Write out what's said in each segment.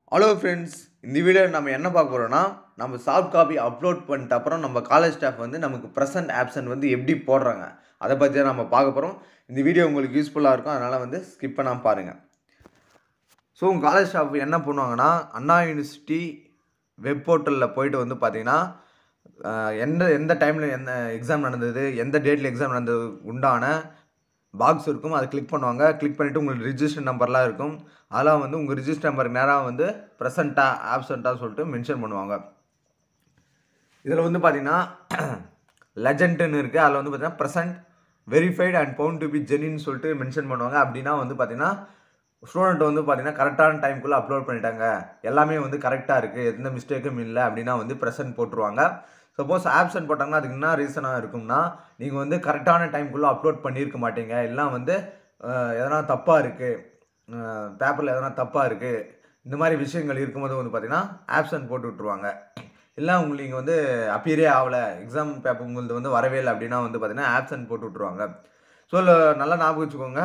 hello friends இந்த video நம்ம என்ன பார்க்க போகிறோம்னா நம்ம சாஃப்ட் காப்பி அப்லோட் பண்ணிட்ட அப்புறம் நம்ம காலேஜ் ஸ்டாஃப் வந்து நமக்கு ப்ரெசன்ட் ஆப்ஷன் வந்து எப்படி போடுறாங்க அதை பற்றி தான் நம்ம பார்க்க போகிறோம் இந்த வீடியோ உங்களுக்கு யூஸ்ஃபுல்லாக இருக்கும் அதனால் வந்து ஸ்கிப் பண்ணாமல் பாருங்கள் ஸோ உங்கள் காலேஜ் ஸ்டாஃப் என்ன பண்ணுவாங்கன்னா அண்ணா யூனிவர்சிட்டி வெப் போர்ட்டலில் போயிட்டு வந்து பார்த்தீங்கன்னா அஹ், எந்த எந்த டைமில் எந்த எக்ஸாம் நடந்தது எந்த டேட்டில் எக்ஸாம் நடந்தது உண்டான பாக்ஸ் இருக்கும் அதை கிளிக் பண்ணுவாங்க கிளிக் பண்ணிவிட்டு உங்களுக்கு ரிஜிஸ்டர் நம்பர்லாம் இருக்கும் அதெல்லாம் வந்து உங்கள் ரிஜிஸ்டர் நம்பருக்கு நேராக வந்து ப்ரெசண்ட்டாக ஆப்சண்ட்டாக சொல்லிட்டு மென்ஷன் பண்ணுவாங்க இதில் வந்து பார்த்தீங்கன்னா லெஜண்ட்னு இருக்குது அதில் வந்து பார்த்தீங்கன்னா present verified and bound to be ஜெனின்னு சொல்லிட்டு மென்ஷன் பண்ணுவாங்க அப்படின்னா வந்து பார்த்தீங்கன்னா ஸ்டூடெண்ட் வந்து பார்த்தீங்கன்னா கரெக்டான டைம்குள்ளே அப்லோட் பண்ணிட்டாங்க எல்லாமே வந்து கரெக்டாக இருக்குது எந்த மிஸ்டேக்கும் இல்லை அப்படின்னா வந்து ப்ரெசன்ட் போட்டுருவாங்க சப்போஸ் ஆப்சன்ட் போட்டாங்கன்னா அதுக்கு என்ன ரீசனாக இருக்கும்னா நீங்கள் வந்து கரெக்டான டைம்குள்ளே அப்லோட் பண்ணியிருக்க மாட்டீங்க எல்லாம் வந்து அஹ், எதனா தப்பாக இருக்குது பேப்பரில் எதனா தப்பாக இருக்குது இந்த மாதிரி விஷயங்கள் இருக்கும்போது வந்து பார்த்தீங்கன்னா ஆப்சன்ட் போட்டு விட்ருவாங்க இல்லை உங்களுக்கு நீங்கள் வந்து அப்பியரே ஆகலை எக்ஸாம் பேப்பர் உங்களுக்கு வந்து வரவே இல்லை அப்படின்னா வந்து பார்த்தீங்கன்னா ஆப்சன்ட் போட்டு விட்ருவாங்க ஸோ நல்லா ஞாபகம் வச்சுக்கோங்க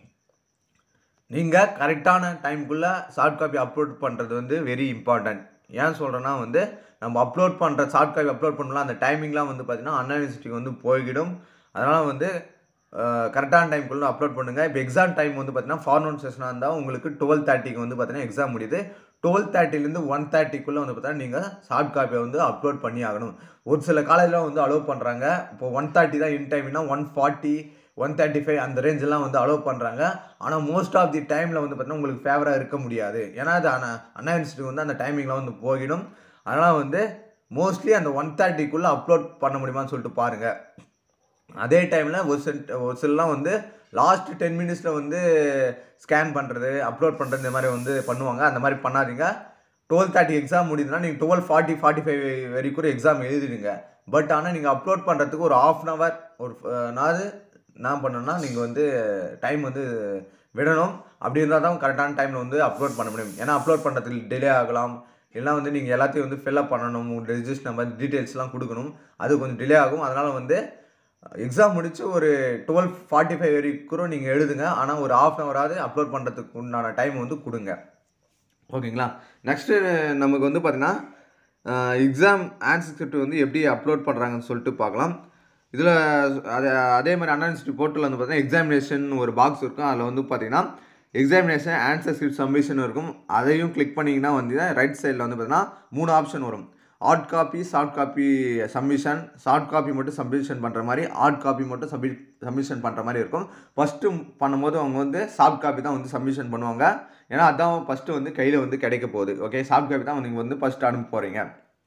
நீங்கள் கரெக்டான டைம்குள்ளே சாஃப்ட் காப்பி அப்லோட் பண்ணுறது வந்து வெரி இம்பார்ட்டன்ட் ஏன் சொல்கிறேன்னா வந்து நம்ம அப்லோட் பண்ணுற சாஃப்ட் காப்பி அப்லோட் பண்ணலாம் அந்த டைமிங்லாம் வந்து பார்த்தீங்கன்னா அண்ணா யூனிவர்சிட்டிக்கு வந்து போய்கிடும் அதனால் வந்து கரெக்டான டைம்குள்ளே அப்லோட் பண்ணுங்கள் இப்போ எக்ஸாம் டைம் வந்து பார்த்தீங்கன்னா ஃபார்னூன் செஷனாக இருந்தால் உங்களுக்கு டுவெல் தேர்ட்டிக்கு வந்து பார்த்தீங்கன்னா எக்ஸாம் முடியுது டுவெல் தேர்ட்டிலேருந்து ஒன் தேர்ட்டிக்குள்ளே வந்து பார்த்தீங்கன்னா நீங்கள் சாஃப்ட் காப்பியை வந்து அப்லோட் பண்ணி ஆகணும் ஒரு சில காலேஜில் வந்து அலோவ் பண்ணுறாங்க இப்போ ஒன் தேர்ட்டி தான் இன் டைம்னா one forty one thirty five அந்த ரேஞ்செல்லாம் வந்து அலோவ் பண்ணுறாங்க ஆனால் மோஸ்ட் ஆஃப் தி டைமில் வந்து பார்த்தீங்கன்னா உங்களுக்கு ஃபேவராக இருக்க முடியாது ஏன்னா அது அண்ணா அண்ணா யூனிவர்சிட்டி வந்து அந்த டைமிங்கில் வந்து போயிடும் அதனால் வந்து மோஸ்ட்லி அந்த ஒன் தேர்ட்டிக்குள்ளே அப்லோட் பண்ண முடியுமான்னு சொல்லிட்டு பாருங்கள் அதே டைமில் ஒரு சில ஒரு சிலலாம் வந்து லாஸ்ட் டென் மினிட்ஸில் வந்து ஸ்கேன் பண்ணுறது அப்லோட் பண்ணுறது இந்த மாதிரி வந்து பண்ணுவாங்க அந்த மாதிரி பண்ணாதீங்க டுவெல் தேர்ட்டி எக்ஸாம் முடியுதுன்னா நீங்கள் டுவெல் ஃபார்ட்டி ஃபார்ட்டி ஃபைவ் வரைக்கும் எக்ஸாம் எழுதிடுங்க பட் ஆனால் நீங்கள் அப்லோட் பண்ணுறதுக்கு ஒரு ஆஃப் அன் ஹவர் ஒரு அஹ், நாள் என்ன பண்ணணும்னா நீங்கள் வந்து டைம் வந்து விடணும் அப்படி இருந்தால் தான் கரெக்டான டைமில் வந்து அப்லோட் பண்ண முடியும் ஏன்னா அப்லோட் பண்ணுறதுக்கு டிலே ஆகலாம் இல்லைனா வந்து நீங்கள் எல்லாத்தையும் வந்து ஃபில்அப் பண்ணணும் ரெஜிஸ்டர் நம்பர் டீட்டெயில்ஸ்லாம் கொடுக்கணும் அது கொஞ்சம் டிலே ஆகும் அதனால் வந்து எக்ஸாம் முடிச்சு ஒரு டுவெல் ஃபார்ட்டி ஃபைவ் வரைக்கும் நீங்கள் எழுதுங்க ஆனால் ஒரு ஆஃப் அன் ஹவராவது அப்லோட் பண்ணுறதுக்கு உண்டான டைம் வந்து கொடுங்க ஓகேங்களா நெக்ஸ்ட்டு நமக்கு வந்து பார்த்தீங்கன்னா எக்ஸாம் ஆன்சர் ஸ்கிரிப்ட் வந்து எப்படி அப்லோட் பண்ணுறாங்கன்னு சொல்லிட்டு பார்க்கலாம் இதில் அதே அதே மாதிரி அண்ணா யூனிவர்சிட்டி போர்ட்டலில் வந்து பார்த்தீங்கன்னா எக்ஸாமினேஷன் ஒரு பாக்ஸ் இருக்கும் அதில் வந்து பார்த்தீங்கன்னா எக்ஸாமினேஷன் ஆன்சர் ஸ்கிரிப்ட் சப்மிஷன் இருக்கும் அதையும் கிளிக் பண்ணிங்கன்னா வந்து ரைட் சைடில் வந்து பார்த்தீங்கன்னா மூணு ஆப்ஷன் வரும் hard copy soft copy submission soft copy மட்டும் சப்மிஷன் பண்ணுற மாதிரி ஹார்ட் காப்பி மட்டும் சப்மி சப்மிஷன் பண்ணுற மாதிரி இருக்கும் ஃபஸ்ட்டு பண்ணும்போது அவங்க வந்து சாஃப்ட் காப்பி தான் வந்து சப்மிஷன் பண்ணுவாங்க ஏன்னா அதான் ஃபஸ்ட்டு வந்து கையில் வந்து கிடைக்க போகுது ஓகே சாஃப்ட் காப்பி தான் நீங்கள் வந்து ஃபஸ்ட்டு அனுப்ப போகிறீங்க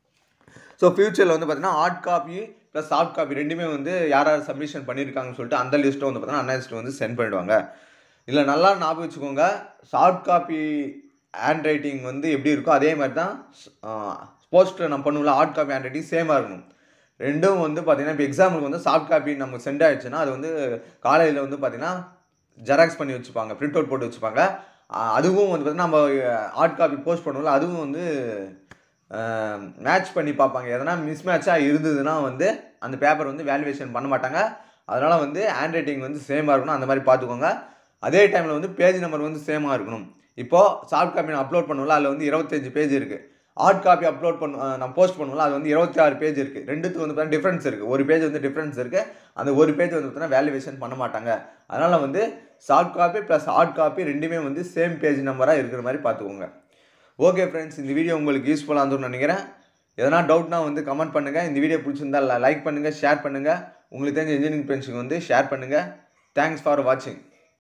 ஸோ ஃப்யூச்சரில் வந்து பார்த்தீங்கன்னா hard copy plus soft copy ரெண்டுமே வந்து யார் யார் சப்மிஷன் பண்ணியிருக்காங்கன்னு சொல்லிட்டு அந்த லிஸ்ட்டை வந்து பார்த்தீங்கன்னா அண்ணா லிஸ்ட்டு வந்து சென்ட் பண்ணிடுவாங்க இதில் நல்லா ஞாபகம் வச்சுக்கோங்க சாஃப்ட் காப்பி ஹேண்ட் ரைட்டிங் வந்து எப்படி இருக்கோ அதே மாதிரி தான் போஸ்டர் நம்ம பண்ணுவோம்ல ஹார்ட் காப்பி ஹேண்ட் ரைட்டிங் சேமாக இருக்கும் ரெண்டும் வந்து பார்த்தீங்கன்னா இப்போ எக்ஸாம்பிளுக்கு வந்து சாஃப்ட் காப்பி நமக்கு சென்ட் ஆயிடுச்சுன்னா அது வந்து காலேஜில் வந்து பார்த்தீங்கன்னா ஜெராக்ஸ் பண்ணி வச்சுப்பாங்க பிரிண்ட் அவுட் போட்டு வச்சுப்பாங்க அஹ் அதுவும் வந்து பார்த்தீங்கன்னா நம்ம ஹார்ட் காப்பி போஸ்ட் பண்ணுவோம்ல அதுவும் வந்து மேட்ச் பண்ணி பார்ப்பாங்க எதனா மிஸ் மேட்சாக இருந்ததுன்னா வந்து அந்த பேப்பர் வந்து வேல்யூவேஷன் பண்ண மாட்டாங்க அதனால் வந்து ஹேண்ட் ரைட்டிங் வந்து சேமாக இருக்கணும் அந்த மாதிரி பார்த்துக்கோங்க அதே டைமில் வந்து பேஜ் நம்பர் வந்து சேமாக இருக்கணும் இப்போது சாஃப்ட் காப்பி நான் அப்லோட் பண்ணுவோம்ல அதில் வந்து இருபத்தஞ்சு பேஜ் இருக்குது ஹார்ட் காப்பி அப்லோட் பண்ண அஹ் நான் போஸ்ட் பண்ணுவோம்ல அது வந்து இருபத்தி ஆறு பேஜ் இருக்குது ரெண்டுத்துக்கு வந்து பார்த்தீங்கன்னா டிஃப்ரென்ஸ் இருக்குது ஒரு பேஜ் வந்து டிஃப்ரென்ஸ் இருக்குது அந்த ஒரு பேஜ் வந்து பார்த்தீங்கன்னா வேல்யூவேஷன் பண்ண மாட்டாங்க அதனால் வந்து soft copy plus hard copy ரெண்டுமே வந்து சேம் பேஜ் நம்பராக இருக்கிற மாதிரி பார்த்துக்கோங்க ஓகே ஃப்ரெண்ட்ஸ் இந்த வீடியோ உங்களுக்கு யூஸ்ஃபுல்லாக இருந்தும்னு நினைக்கிறேன் எதனா டவுட்னா வந்து கமெண்ட் பண்ணுங்கள் இந்த வீடியோ பிடிச்சிருந்தா லைக் பண்ணுங்கள் ஷேர் பண்ணுங்கள் உங்களுக்கு தெரிஞ்ச இன்ஜினியரிங் ஃப்ரெண்ட்ஸுக்கு வந்து ஷேர் பண்ணுங்கள் தேங்க்ஸ் ஃபார் வாட்சிங்